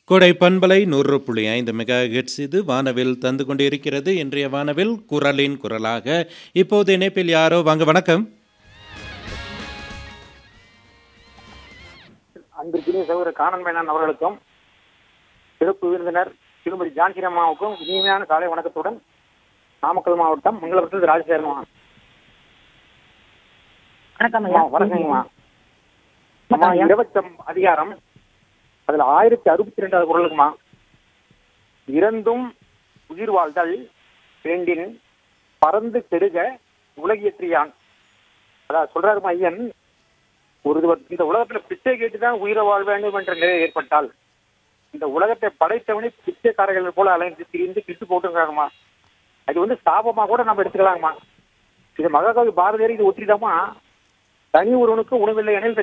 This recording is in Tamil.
கொடை பண்பலை நூறு புள்ளி ஐந்து மெகா ஹெட்ஸ் இது வானவில் தந்து கொண்டிருக்கிறது இன்றைய வானவில் குரலின் குரலாக இப்போது இணைப்பில் யாரோ வாங்க வணக்கம் அன்பிற்குரிய சகோதரர் காணன் மேனன் அவர்களுக்கும் சிறப்பு விருந்தினர் திருமதி ஜான்சி அம்மாவுக்கும் இனிமையான காலை வணக்கத்துடன் நாமக்கல் மாவட்டம் மங்களபுரத்தில் ராஜசேகரமா வணக்கம் அம்மா ஐயா வணக்கங்கம்மா அம்மா வணக்கம் ஐயா. இருபத்தம் அதிகாரம் அதுல ஆயிரத்தி அறுபத்தி ரெண்டாவது குரலுக்குமா இறந்தும் உயிர் வாழ்தல் வேண்டின் பறந்து கெடுக உலகியற்றியான் அதான் சொல்றாருமா ஐயன் ஒரு இது- இந்த உலகத்துல பிச்சை கேட்டுதான் உயிரை வாழ வேண்டும் என்ற நிலை ஏற்பட்டால் இந்த உலகத்தை படைத்தவனே பிச்சைக்காரர்கள் போல அலைந்து திரிந்து கிட்டு போட்டுங்கிறாங்கம்மா அது வந்து சாபமா கூட நம்ம எடுத்துக்கலாங்கம்மா இது மகாகவி பாரதியார் இது ஒத்திரிதாமா தனி ஒருவனுக்கு உணவில்லை எனில் இந்த